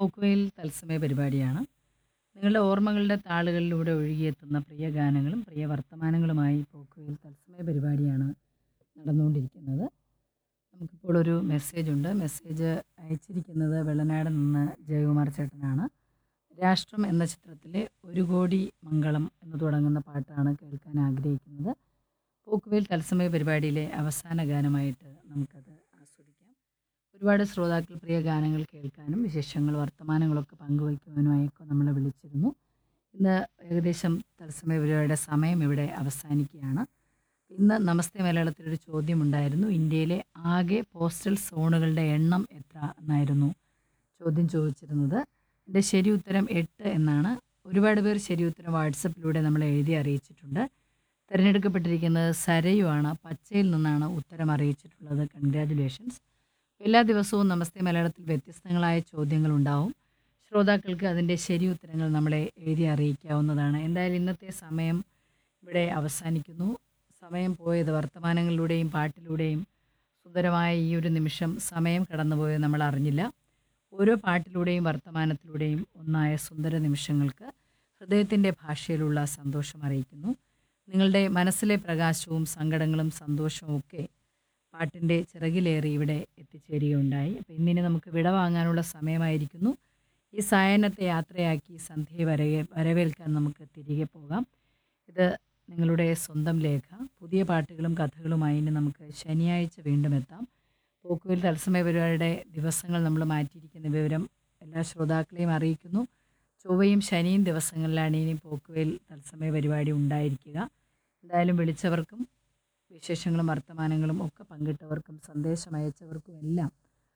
പോക്കുവെയിൽ തത്സമയ പരിപാടിയാണ്. നിങ്ങളുടെ ഓർമ്മകളുടെ താളുകളിലൂടെ ഒഴുകിയെത്തുന്ന പ്രിയ ഗാനങ്ങളും പ്രിയ വർത്തമാനങ്ങളുമായി പോക്കുവെയിൽ തത്സമയ പരിപാടിയാണ് നടന്നുകൊണ്ടിരിക്കുന്നത്. നമുക്കിപ്പോൾ ഒരു മെസ്സേജുണ്ട്. മെസ്സേജ് അയച്ചിരിക്കുന്നത് വെള്ളനാട് നിന്ന് ജയകുമാർ ചേട്ടനാണ്. രാഷ്ട്രം എന്ന ചിത്രത്തിലെ ഒരു കോടി മംഗളം എന്ന് തുടങ്ങുന്ന പാട്ടാണ് കേൾക്കാൻ ആഗ്രഹിക്കുന്നത്. പോക്കുവെയിൽ തത്സമയ പരിപാടിയിലെ അവസാന ഗാനമായിട്ട് നമുക്കത് ആസ്വദിക്കാം. ഒരുപാട് ശ്രോതാക്കൾ പ്രിയ ഗാനങ്ങൾ കേൾക്കാനും വിശേഷങ്ങൾ വർത്തമാനങ്ങളൊക്കെ പങ്കുവയ്ക്കുവാനുമായൊക്കെ നമ്മളെ വിളിച്ചിരുന്നു. ഇന്ന് ഏകദേശം തത്സമയ പരിപാടിയുടെ സമയം ഇവിടെ അവസാനിക്കുകയാണ്. ഇന്ന് നമസ്തേ മലയാളത്തിലൊരു ചോദ്യമുണ്ടായിരുന്നു. ഇന്ത്യയിലെ ആകെ പോസ്റ്റൽ സോണുകളുടെ എണ്ണം എത്ര എന്നായിരുന്നു ചോദ്യം ചോദിച്ചിരുന്നത്. ഇതിൻ്റെ ശരി ഉത്തരം 8 എന്നാണ്. ഒരുപാട് പേർ ശരി ഉത്തരം വാട്സപ്പിലൂടെ നമ്മളെ എഴുതി അറിയിച്ചിട്ടുണ്ട്. തിരഞ്ഞെടുക്കപ്പെട്ടിരിക്കുന്നത് സരയു ആണ്. പച്ചയിൽ നിന്നാണ് ഉത്തരം അറിയിച്ചിട്ടുള്ളത്. കൺഗ്രാജുലേഷൻസ്. എല്ലാ ദിവസവും നമസ്തേ മലയാളത്തിൽ വ്യത്യസ്തങ്ങളായ ചോദ്യങ്ങളുണ്ടാവും. ശ്രോതാക്കൾക്ക് അതിൻ്റെ ശരി ഉത്തരങ്ങൾ നമ്മളെ എഴുതി അറിയിക്കാവുന്നതാണ്. എന്തായാലും ഇന്നത്തെ സമയം ഇവിടെ അവസാനിക്കുന്നു. സമയം പോയത് വർത്തമാനങ്ങളിലൂടെയും പാട്ടിലൂടെയും സുന്ദരമായ ഈ ഒരു നിമിഷം സമയം കടന്നുപോയത് നമ്മൾ അറിഞ്ഞില്ല. ഓരോ പാട്ടിലൂടെയും വർത്തമാനത്തിലൂടെയും ഒന്നായ സുന്ദര നിമിഷങ്ങൾക്ക് ഹൃദയത്തിൻ്റെ ഭാഷയിലുള്ള സന്തോഷം അറിയിക്കുന്നു. നിങ്ങളുടെ മനസ്സിലെ പ്രകാശവും സങ്കടങ്ങളും സന്തോഷവും ഒക്കെ പാട്ടിൻ്റെ ചിറകിലേറി ഇവിടെ എത്തിച്ചേരുകയുണ്ടായി. അപ്പോൾ ഇന്നിനി നമുക്ക് വിട വാങ്ങാനുള്ള സമയമായിരിക്കുന്നു. ഈ സായാഹ്നത്തെ യാത്രയാക്കി സന്ധ്യയെ വരവേ വരവേൽക്കാൻ നമുക്ക് തിരികെ പോകാം. ഇത് നിങ്ങളുടെ സ്വന്തം ലേഖ. പുതിയ പാട്ടുകളും കഥകളുമായി ഇനി നമുക്ക് ശനിയാഴ്ച വീണ്ടും എത്താം. പോക്കുവെയിൽ തത്സമയ പരിപാടിയുടെ ദിവസങ്ങൾ നമ്മൾ മാറ്റിയിരിക്കുന്ന വിവരം എല്ലാ ശ്രോതാക്കളെയും അറിയിക്കുന്നു. ചൊവ്വയും ശനിയും ദിവസങ്ങളിലാണ് ഇനി പോക്കുവെയിൽ തത്സമയ പരിപാടി ഉണ്ടായിരിക്കുക. എന്തായാലും വിളിച്ചവർക്കും വിശേഷങ്ങളും വർത്തമാനങ്ങളും ഒക്കെ പങ്കിട്ടവർക്കും സന്ദേശം അയച്ചവർക്കും എല്ലാം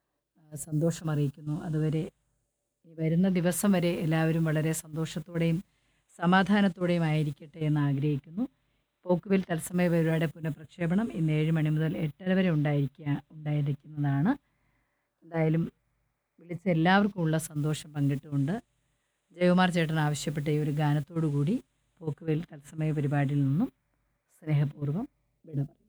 സന്തോഷം അറിയിക്കുന്നു. അതുവരെ ഈ വരുന്ന ദിവസം വരെ എല്ലാവരും വളരെ സന്തോഷത്തോടെയും സമാധാനത്തോടെയും ആയിരിക്കട്ടെ എന്ന് ആഗ്രഹിക്കുന്നു. പോക്കുവെയിൽ തത്സമയ പരിപാടിയുടെ പുനഃപ്രക്ഷേപണം ഇന്ന് 7 മണി മുതൽ 8:30 വരെ ഉണ്ടായിരിക്കുക ഉണ്ടായിരിക്കുന്നതാണ്. എന്തായാലും വിളിച്ച എല്ലാവർക്കും ഉള്ള സന്തോഷം പങ്കിട്ടുകൊണ്ട് ജയകുമാർ ചേട്ടൻ ആവശ്യപ്പെട്ട ഈ ഒരു ഗാനത്തോടു കൂടി പോക്കുവെയിൽ തത്സമയ പരിപാടിയിൽ നിന്നും സ്നേഹപൂർവ്വം വിട പറയുന്നു.